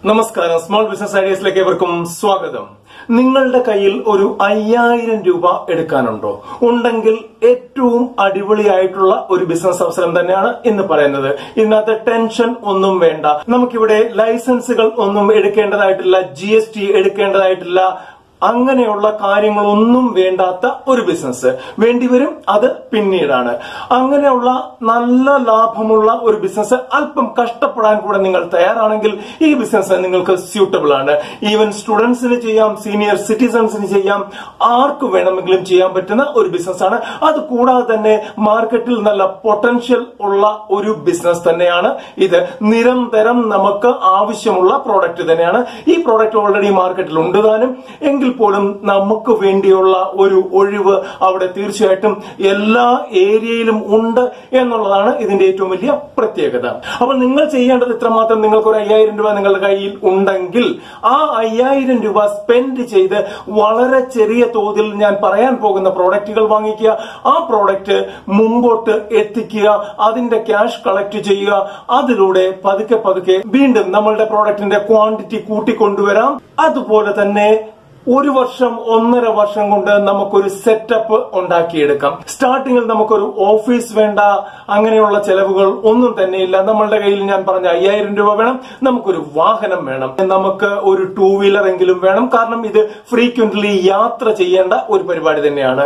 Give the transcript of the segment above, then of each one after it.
നമസ്കാരം small business ഐഡിയസിലേക്ക് ഏവർക്കും സ്വാഗതം നിങ്ങളുടെ കയ്യിൽ ഒരു അയ്യായിരം രൂപ എടുക്കാനുണ്ടോ ഉണ്ടെങ്കിൽ ഏറ്റവും അടിപൊളിയായിട്ടുള്ള ഒരു ബിസിനസ് അവസരം തന്നെയാണ് ഇന്ന് പറയുന്നത് ഇതിനകത്ത് ടെൻഷൻ ഒന്നും വേണ്ട നമുക്കിവിടെ ലൈസൻസുകൾ ഒന്നും എടുക്കേണ്ടതായിട്ടില്ല ജി എസ് ടി എടുക്കേണ്ടതായിട്ടില്ല അങ്ങനെയുള്ള കാര്യങ്ങളൊന്നും വേണ്ടാത്ത ഒരു ബിസിനസ് വേണ്ടിവരും അത് പിന്നീടാണ് അങ്ങനെയുള്ള നല്ല ലാഭമുള്ള ഒരു ബിസിനസ് അല്പം കഷ്ടപ്പെടാൻ കൂടെ നിങ്ങൾ തയ്യാറാണെങ്കിൽ ഈ ബിസിനസ് നിങ്ങൾക്ക് സ്യൂട്ടബിൾ ആണ് ഈവൻ സ്റ്റുഡൻസിന് ചെയ്യാം സീനിയർ സിറ്റിസൺസിന് ചെയ്യാം ആർക്ക് വേണമെങ്കിലും ചെയ്യാൻ പറ്റുന്ന ഒരു ബിസിനസ് ആണ് അത് കൂടാതെ തന്നെ മാർക്കറ്റിൽ നല്ല പൊട്ടൻഷ്യൽ ഉള്ള ഒരു ബിസിനസ് തന്നെയാണ് ഇത് നിരന്തരം നമുക്ക് ആവശ്യമുള്ള പ്രോഡക്റ്റ് തന്നെയാണ് ഈ പ്രോഡക്റ്റ് ഓൾറെഡി മാർക്കറ്റിൽ ഉണ്ട് താനും എങ്കിൽ പോലും നമുക്ക് വേണ്ടിയുള്ള ഒരു ഒഴിവ് അവിടെ തീർച്ചയായിട്ടും എല്ലാ ഏരിയയിലും ഉണ്ട് എന്നുള്ളതാണ് ഇതിന്റെ ഏറ്റവും വലിയ പ്രത്യേകത അപ്പോൾ നിങ്ങൾ ചെയ്യേണ്ടത് ഇത്രമാത്രം നിങ്ങൾക്ക് ഒരു അയ്യായിരം രൂപ നിങ്ങളുടെ കയ്യിൽ ഉണ്ടെങ്കിൽ ആ അയ്യായിരം രൂപ സ്പെൻഡ് ചെയ്ത് വളരെ ചെറിയ തോതിൽ ഞാൻ പറയാൻ പോകുന്ന പ്രോഡക്റ്റുകൾ വാങ്ങിക്കുക ആ പ്രോഡക്റ്റ് മുമ്പോട്ട് എത്തിക്കുക അതിന്റെ ക്യാഷ് കളക്ട് ചെയ്യുക അതിലൂടെ പതുക്കെ പതുക്കെ വീണ്ടും നമ്മളുടെ പ്രോഡക്റ്റിന്റെ ക്വാണ്ടിറ്റി കൂട്ടിക്കൊണ്ടുവരാം അതുപോലെ തന്നെ ഒരു വർഷം ഒന്നര വർഷം കൊണ്ട് നമുക്കൊരു സെറ്റപ്പ് ഉണ്ടാക്കിയെടുക്കാം സ്റ്റാർട്ടിങ്ങിൽ നമുക്കൊരു ഓഫീസ് വേണ്ട അങ്ങനെയുള്ള ചെലവുകൾ ഒന്നും തന്നെയില്ല നമ്മളുടെ കയ്യിൽ ഞാൻ പറഞ്ഞ അയ്യായിരം രൂപ വേണം നമുക്കൊരു വാഹനം വേണം നമുക്ക് ഒരു ടൂ വീലർ എങ്കിലും വേണം കാരണം ഇത് ഫ്രീക്വന്റ്ലി യാത്ര ചെയ്യേണ്ട ഒരു പരിപാടി തന്നെയാണ്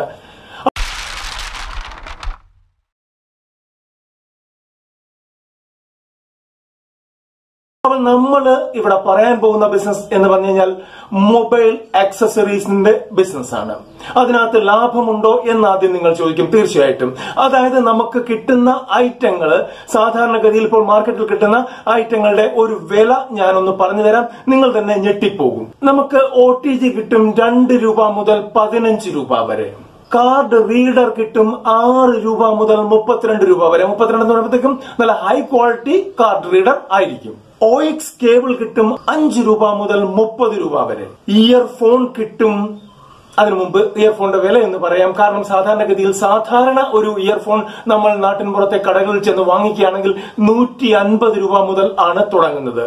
അപ്പോൾ നമ്മൾ ഇവിടെ പറയാൻ പോകുന്ന ബിസിനസ് എന്ന് പറഞ്ഞു കഴിഞ്ഞാൽ മൊബൈൽ ആക്സസറീസിന്റെ ബിസിനസ് ആണ് അതിനകത്ത് ലാഭമുണ്ടോ എന്ന് ആദ്യം നിങ്ങൾ ചോദിക്കും തീർച്ചയായിട്ടും അതായത് നമുക്ക് കിട്ടുന്ന ഐറ്റങ്ങൾ സാധാരണഗതിയിൽ ഇപ്പോൾ മാർക്കറ്റിൽ കിട്ടുന്ന ഐറ്റങ്ങളുടെ ഒരു വില ഞാനൊന്ന് പറഞ്ഞു തരാം നിങ്ങൾ തന്നെ ഞെട്ടിപ്പോകും നമുക്ക് ഒ ടി ജി കിട്ടും രണ്ട് രൂപ മുതൽ പതിനഞ്ച് രൂപ വരെ കാർഡ് റീഡർ കിട്ടും ആറ് രൂപ മുതൽ മുപ്പത്തിരണ്ട് രൂപ വരെ മുപ്പത്തിരണ്ട് എന്ന് പറയുമ്പോഴത്തേക്കും നല്ല ഹൈ ക്വാളിറ്റി കാർഡ് റീഡർ ആയിരിക്കും ഓയിക്സ് കേബിൾ കിട്ടും അഞ്ച് രൂപ മുതൽ മുപ്പത് രൂപ വരെ ഇയർഫോൺ കിട്ടും അതിനു മുമ്പ് ഇയർഫോണിന്റെ വില എന്ന് പറയാം കാരണം സാധാരണഗതിയിൽ സാധാരണ ഒരു ഇയർഫോൺ നമ്മൾ നാട്ടിൻപുറത്തെ കടകളിൽ ചെന്ന് വാങ്ങിക്കുകയാണെങ്കിൽ നൂറ്റി അൻപത് രൂപ മുതൽ ആണ് തുടങ്ങുന്നത്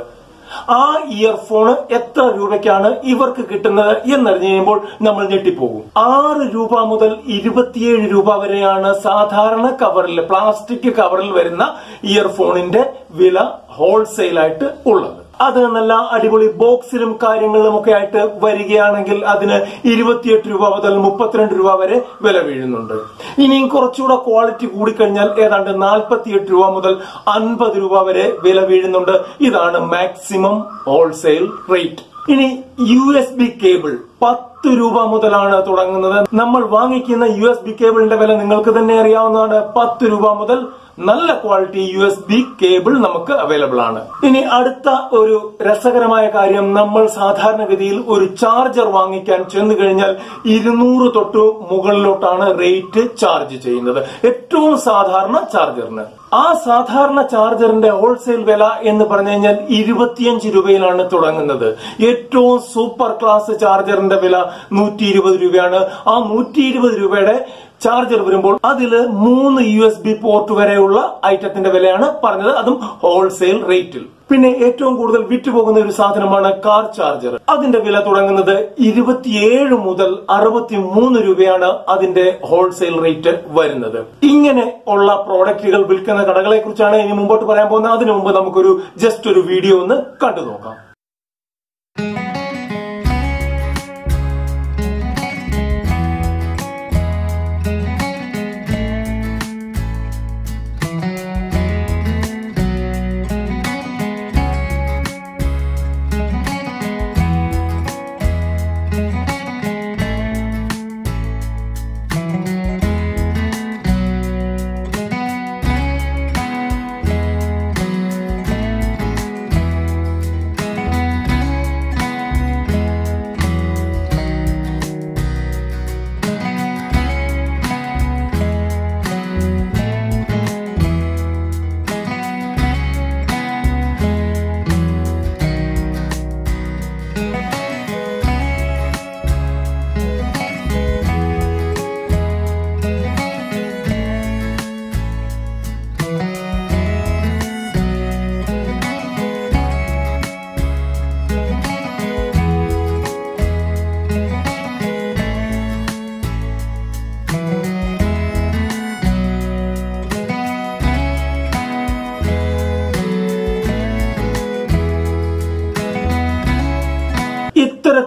ആ ഇയർഫോൺ എത്ര രൂപയ്ക്കാണ് ഇവർക്ക് കിട്ടുന്നത് എന്നറിഞ്ഞു കഴിയുമ്പോൾ നമ്മൾ ഞെട്ടിപ്പോകും ആറ് രൂപ മുതൽ ഇരുപത്തിയേഴ് രൂപ വരെയാണ് സാധാരണ കവറിൽ പ്ലാസ്റ്റിക് കവറിൽ വരുന്ന ഇയർഫോണിന്റെ വില ഹോൾസെയിലായിട്ട് ഉള്ളത് അത് നല്ല അടിപൊളി ബോക്സിലും കാര്യങ്ങളിലും ഒക്കെ ആയിട്ട് വരികയാണെങ്കിൽ അതിന് ഇരുപത്തിയെട്ട് രൂപ മുതൽ മുപ്പത്തിരണ്ട് രൂപ വരെ വില വീഴുന്നുണ്ട് ഇനിയും കുറച്ചുകൂടെ ക്വാളിറ്റി കൂടിക്കഴിഞ്ഞാൽ ഏതാണ്ട് നാൽപ്പത്തിയെട്ട് രൂപ മുതൽ അൻപത് രൂപ വരെ വില വീഴുന്നുണ്ട് ഇതാണ് മാക്സിമം ഹോൾസെയിൽ റേറ്റ് ഇനി യു എസ് ബി കേബിൾ പത്ത് രൂപ മുതലാണ് തുടങ്ങുന്നത് നമ്മൾ വാങ്ങിക്കുന്ന യു എസ് ബി കേബിളിന്റെ വില നിങ്ങൾക്ക് തന്നെ അറിയാവുന്നതാണ് പത്ത് രൂപ മുതൽ നല്ല quality U S B cable നമുക്ക് അവൈലബിൾ ആണ് ഇനി അടുത്ത ഒരു രസകരമായ കാര്യം നമ്മൾ സാധാരണഗതിയിൽ ഒരു ചാർജർ വാങ്ങിക്കാൻ ചെന്നു കഴിഞ്ഞാൽ ഇരുന്നൂറ് തൊട്ട് മുകളിലോട്ടാണ് റേറ്റ് ചാർജ് ചെയ്യുന്നത് ഏറ്റവും സാധാരണ ചാർജറിന് ആ സാധാരണ ചാർജറിന്റെ ഹോൾസെയിൽ വില എന്ന് പറഞ്ഞു കഴിഞ്ഞാൽ ഇരുപത്തിയഞ്ച് രൂപയിലാണ് തുടങ്ങുന്നത് ഏറ്റവും സൂപ്പർ ക്ലാസ് ചാർജറിന്റെ വില നൂറ്റി ഇരുപത് രൂപയാണ് ആ നൂറ്റി ഇരുപത് രൂപയുടെ ചാർജർ വരുമ്പോൾ അതിൽ മൂന്ന് യു എസ് ബി പോർട്ട് വരെയുള്ള ഐറ്റത്തിന്റെ വിലയാണ് പറഞ്ഞത് അതും ഹോൾസെയിൽ റേറ്റിൽ പിന്നെ ഏറ്റവും കൂടുതൽ വിറ്റുപോകുന്ന ഒരു സാധനമാണ് കാർ ചാർജർ അതിന്റെ വില തുടങ്ങുന്നത് ഇരുപത്തിയേഴ് മുതൽ അറുപത്തി മൂന്ന് രൂപയാണ് അതിന്റെ ഹോൾസെയിൽ റേറ്റ് വരുന്നത് ഇങ്ങനെ ഉള്ള പ്രോഡക്റ്റുകൾ വിൽക്കുന്ന കടകളെ കുറിച്ചാണ് ഇനി മുമ്പോട്ട് പറയാൻ പോകുന്നത് അതിനു മുമ്പ് നമുക്കൊരു ജസ്റ്റ് ഒരു വീഡിയോ ഒന്ന് കണ്ടു നോക്കാം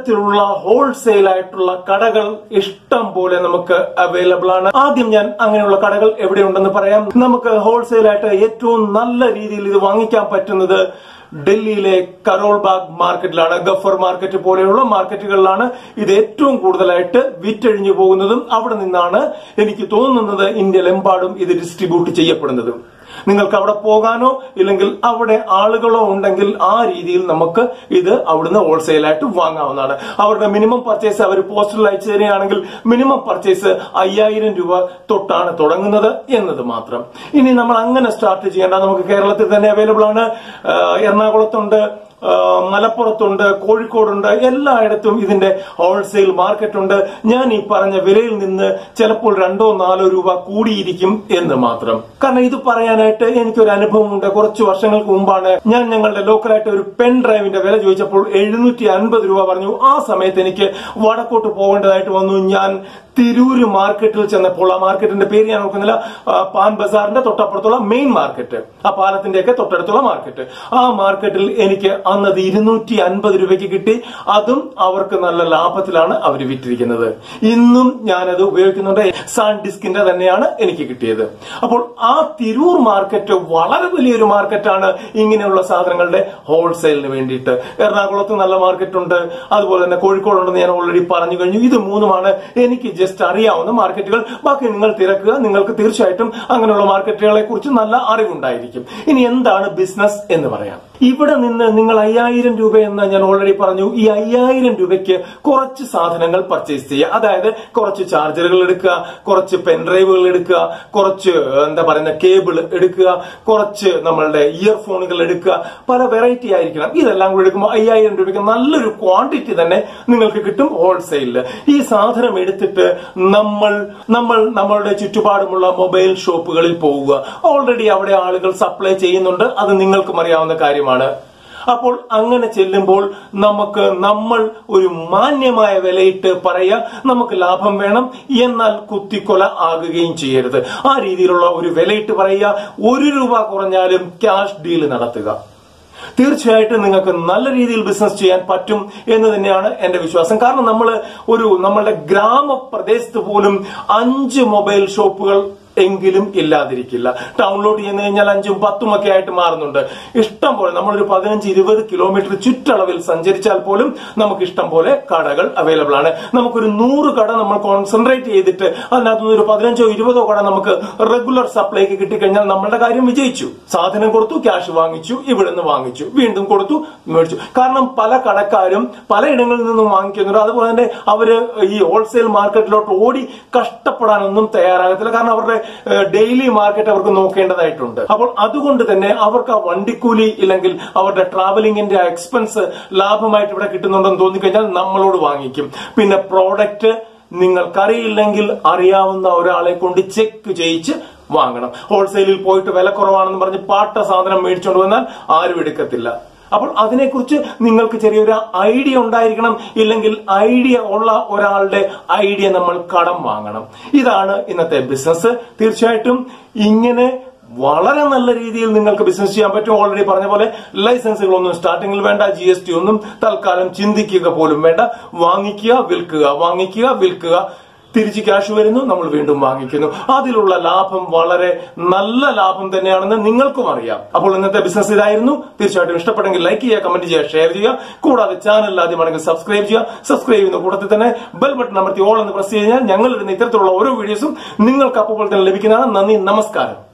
ഇത്തരത്തിലുള്ള ഹോൾസെയിൽ ആയിട്ടുള്ള കടകൾ ഇഷ്ടം പോലെ നമുക്ക് അവൈലബിൾ ആണ് ആദ്യം ഞാൻ അങ്ങനെയുള്ള കടകൾ എവിടെയുണ്ടെന്ന് പറയാം നമുക്ക് ഹോൾസെയിൽ ആയിട്ട് ഏറ്റവും നല്ല രീതിയിൽ ഇത് വാങ്ങിക്കാൻ പറ്റുന്നത് ഡൽഹിയിലെ കരോൾ ബാഗ് മാർക്കറ്റിലാണ് ഗഫർ മാർക്കറ്റ് പോലെയുള്ള മാർക്കറ്റുകളിലാണ് ഇത് ഏറ്റവും കൂടുതലായിട്ട് വിറ്റഴിഞ്ഞു പോകുന്നതും അവിടെ നിന്നാണ് എനിക്ക് തോന്നുന്നത് ഇന്ത്യയിലെമ്പാടും ഇത് ഡിസ്ട്രിബ്യൂട്ട് ചെയ്യപ്പെടുന്നതും നിങ്ങൾക്ക് അവിടെ പോകാനോ ഇല്ലെങ്കിൽ അവിടെ ആളുകളോ ഉണ്ടെങ്കിൽ ആ രീതിയിൽ നമുക്ക് ഇത് അവിടുന്ന് ഹോൾസെയിലായിട്ട് വാങ്ങാവുന്നതാണ് അവരുടെ മിനിമം പർച്ചേസ് അവർ പോസ്റ്ററിൽ അയച്ചു തരികയാണെങ്കിൽ മിനിമം പർച്ചേസ് അയ്യായിരം രൂപ തൊട്ടാണ് തുടങ്ങുന്നത് എന്നത് മാത്രം ഇനി നമ്മൾ അങ്ങനെ സ്റ്റാർട്ട് ചെയ്യേണ്ട നമുക്ക് കേരളത്തിൽ തന്നെ അവൈലബിൾ ആണ് ആ, എറണാകുളത്തുണ്ട് ആ, മലപ്പുറത്തുണ്ട് കോഴിക്കോടുണ്ട് എല്ലായിടത്തും ഇതിന്റെ ഹോൾസെയിൽ മാർക്കറ്റ് ഉണ്ട് ഞാൻ ഈ പറഞ്ഞ വിലയിൽ നിന്ന് ചിലപ്പോൾ രണ്ടോ നാലോ രൂപ കൂടിയിരിക്കും എന്ന് മാത്രം കാരണം ഇത് പറയാനായിട്ട് എനിക്കൊരു അനുഭവമുണ്ട് കുറച്ച് വർഷങ്ങൾക്ക് മുമ്പാണ് ഞാൻ ഞങ്ങളുടെ ലോക്കലായിട്ട് ഒരു പെൻ ഡ്രൈവിന്റെ വില ചോദിച്ചപ്പോൾ എഴുന്നൂറ്റി അൻപത് രൂപ പറഞ്ഞു ആ സമയത്ത് എനിക്ക് വടക്കോട്ട് പോകേണ്ടതായിട്ട് വന്നു ഞാൻ തിരൂര് മാർക്കറ്റിൽ ചെന്നപ്പോൾ ആ മാർക്കറ്റിന്റെ പേര് ഞാൻ നോക്കുന്നില്ല ആ, പാൻ ബസാറിന്റെ തൊട്ടപ്പുറത്തുള്ള മെയിൻ മാർക്കറ്റ് ആ പാലത്തിന്റെയൊക്കെ തൊട്ടടുത്തുള്ള മാർക്കറ്റ് ആ മാർക്കറ്റിൽ എനിക്ക് അന്നത് ഇരുന്നൂറ്റി അൻപത് രൂപയ്ക്ക് കിട്ടി അതും അവർക്ക് നല്ല ലാഭത്തിലാണ് അവർ വിറ്റിരിക്കുന്നത് ഇന്നും ഞാനത് ഉപയോഗിക്കുന്നുണ്ട് സാൻ ഡിസ്കിന്റെ തന്നെയാണ് എനിക്ക് കിട്ടിയത് അപ്പോൾ ആ തിരൂർ മാർക്കറ്റ് വളരെ വലിയൊരു മാർക്കറ്റാണ് ഇങ്ങനെയുള്ള സാധനങ്ങളുടെ ഹോൾസെയിലിന് വേണ്ടിയിട്ട് എറണാകുളത്ത് നല്ല മാർക്കറ്റ് ഉണ്ട് അതുപോലെ തന്നെ കോഴിക്കോടുണ്ടെന്ന് ഞാൻ ഓൾറെഡി പറഞ്ഞു കഴിഞ്ഞു ഇത് മൂന്നുമാണ് എനിക്ക് ജസ്റ്റ് അറിയാവുന്ന മാർക്കറ്റുകൾ ബാക്കി നിങ്ങൾ തിരക്കുക നിങ്ങൾക്ക് തീർച്ചയായിട്ടും അങ്ങനെയുള്ള മാർക്കറ്റുകളെ കുറിച്ച് നല്ല അറിവുണ്ടായിരിക്കും ഇനി എന്താണ് ബിസിനസ് എന്ന് പറയാം ഇവിടെ നിന്ന് നിങ്ങൾ അയ്യായിരം രൂപ എന്ന് ഞാൻ ഓൾറെഡി പറഞ്ഞു ഈ അയ്യായിരം രൂപയ്ക്ക് കുറച്ച് സാധനങ്ങൾ പർച്ചേസ് ചെയ്യുക അതായത് കുറച്ച് ചാർജറുകൾ എടുക്കുക കുറച്ച് പെൻഡ്രൈവുകൾ എടുക്കുക കുറച്ച് എന്താ പറയുന്ന കേബിൾ എടുക്കുക കുറച്ച് നമ്മളുടെ ഇയർഫോണുകൾ എടുക്കുക പല വെറൈറ്റി ആയിരിക്കണം ഇതെല്ലാം കൂടി എടുക്കുമ്പോൾ അയ്യായിരം രൂപയ്ക്ക് നല്ലൊരു ക്വാണ്ടിറ്റി തന്നെ നിങ്ങൾക്ക് കിട്ടും ഹോൾസെയിലില് ഈ സാധനം എടുത്തിട്ട് നമ്മൾ നമ്മൾ നമ്മളുടെ ചുറ്റുപാടുമുള്ള മൊബൈൽ ഷോപ്പുകളിൽ പോവുക ഓൾറെഡി അവിടെ ആളുകൾ സപ്ലൈ ചെയ്യുന്നുണ്ട് അത് നിങ്ങൾക്കും അറിയാവുന്ന കാര്യമാണ് അപ്പോൾ അങ്ങനെ ചെല്ലുമ്പോൾ നമുക്ക് നമ്മൾ ഒരു മാന്യമായ വിലയിട്ട് പറയാ നമുക്ക് ലാഭം വേണം എന്നാൽ കുത്തിക്കൊല ആകുകയും ചെയ്യരുത് ആ രീതിയിലുള്ള ഒരു വിലയിട്ട് പറയുക ഒരു രൂപ കുറഞ്ഞാലും ക്യാഷ് ഡീൽ നടത്തുക തീർച്ചയായിട്ടും നിങ്ങൾക്ക് നല്ല രീതിയിൽ ബിസിനസ് ചെയ്യാൻ പറ്റും എന്ന് തന്നെയാണ് എന്റെ വിശ്വാസം കാരണം നമ്മൾ ഒരു നമ്മളുടെ ഗ്രാമപ്രദേശത്ത് പോലും അഞ്ച് മൊബൈൽ ഷോപ്പുകൾ എങ്കിലും ഇല്ലാതിരിക്കില്ല ടൗണിലോട്ട് ചെന്ന് കഴിഞ്ഞാൽ അഞ്ചും പത്തും ഒക്കെ ആയിട്ട് മാറുന്നുണ്ട് ഇഷ്ടം പോലെ നമ്മളൊരു പതിനഞ്ച് ഇരുപത് കിലോമീറ്റർ ചുറ്റളവിൽ സഞ്ചരിച്ചാൽ പോലും നമുക്ക് ഇഷ്ടം പോലെ കടകൾ അവൈലബിൾ ആണ് നമുക്കൊരു നൂറ് കട നമ്മൾ കോൺസെൻട്രേറ്റ് ചെയ്തിട്ട് അതിനകത്തുനിന്ന് ഒരു പതിനഞ്ചോ ഇരുപതോ കട നമുക്ക് റെഗുലർ സപ്ലൈക്ക് കിട്ടിക്കഴിഞ്ഞാൽ നമ്മളുടെ കാര്യം വിജയിച്ചു സാധനം കൊടുത്തു ക്യാഷ് വാങ്ങിച്ചു ഇവിടുന്ന് വാങ്ങിച്ചു വീണ്ടും കൊടുത്തു മേടിച്ചു കാരണം പല കടക്കാരും പലയിടങ്ങളിൽ നിന്നും വാങ്ങിക്കുന്നുണ്ട് അതുപോലെ തന്നെ അവര് ഈ ഹോൾസെയിൽ മാർക്കറ്റിലോട്ട് ഓടി കഷ്ടപ്പെടാനൊന്നും തയ്യാറാകത്തില്ല കാരണം അവരുടെ ഡെയിലി മാർക്കറ്റ് അവർക്ക് നോക്കേണ്ടതായിട്ടുണ്ട് അപ്പോൾ അതുകൊണ്ട് തന്നെ അവർക്ക് ആ വണ്ടിക്കൂലി ഇല്ലെങ്കിൽ അവരുടെ ട്രാവലിംഗിന്റെ ആ എക്സ്പെൻസ് ലാഭമായിട്ട് ഇവിടെ കിട്ടുന്നുണ്ടെന്ന് തോന്നിക്കഴിഞ്ഞാൽ നമ്മളോട് വാങ്ങിക്കും പിന്നെ പ്രോഡക്റ്റ് നിങ്ങൾക്കറിയില്ലെങ്കിൽ അറിയാവുന്ന ഒരാളെ കൊണ്ട് ചെക്ക് ചെയ്യിച്ച് വാങ്ങണം ഹോൾസെയിലിൽ പോയിട്ട് വില കുറവാണെന്ന് പറഞ്ഞ് പാട്ട സാധനം മേടിച്ചോണ്ട് വന്നാൽ ആരും എടുക്കത്തില്ല അപ്പോൾ അതിനെക്കുറിച്ച് നിങ്ങൾക്ക് ചെറിയൊരു ഐഡിയ ഉണ്ടായിരിക്കണം ഇല്ലെങ്കിൽ ഐഡിയ ഉള്ള ഒരാളുടെ ഐഡിയ നമ്മൾ കടം വാങ്ങണം ഇതാണ് ഇന്നത്തെ ബിസിനസ് തീർച്ചയായിട്ടും ഇങ്ങനെ വളരെ നല്ല രീതിയിൽ നിങ്ങൾക്ക് ബിസിനസ് ചെയ്യാൻ പറ്റും ഓൾറെഡി പറഞ്ഞ പോലെ ലൈസൻസുകളൊന്നും സ്റ്റാർട്ടിങ്ങിൽ വേണ്ട ജി എസ് ടി ഒന്നും തൽക്കാലം ചിന്തിക്കുക പോലും വേണ്ട വാങ്ങിക്കുക വിൽക്കുക വാങ്ങിക്കുക വിൽക്കുക തിരിച്ച് ക്യാഷ് വരുന്നു നമ്മൾ വീണ്ടും വാങ്ങിക്കുന്നു അതിലുള്ള ലാഭം വളരെ നല്ല ലാഭം തന്നെയാണെന്ന് നിങ്ങൾക്കും അറിയാം അപ്പോൾ ഇന്നത്തെ ബിസിനസ് ഇതായിരുന്നു തീർച്ചയായിട്ടും ഇഷ്ടപ്പെട്ടെങ്കിൽ ലൈക്ക് ചെയ്യുക കമന്റ് ചെയ്യുക ഷെയർ ചെയ്യുക കൂടാതെ ചാനൽ ആദ്യമാണെങ്കിൽ സബ്സ്ക്രൈബ് ചെയ്യുക സബ്സ്ക്രൈബ് ചെയ്യുന്ന കൂട്ടത്തിൽ തന്നെ ബെൽ ബട്ടൺ അമർത്തി ഓൾ എന്ന് പ്രസ് കഴിഞ്ഞാൽ ഞങ്ങൾ ഇടുന്ന ഇത്തരത്തിലുള്ള ഓരോ വീഡിയോസും നിങ്ങൾക്ക് അപ്പോൾ തന്നെ ലഭിക്കുന്നതാണ് നന്ദി നമസ്കാരം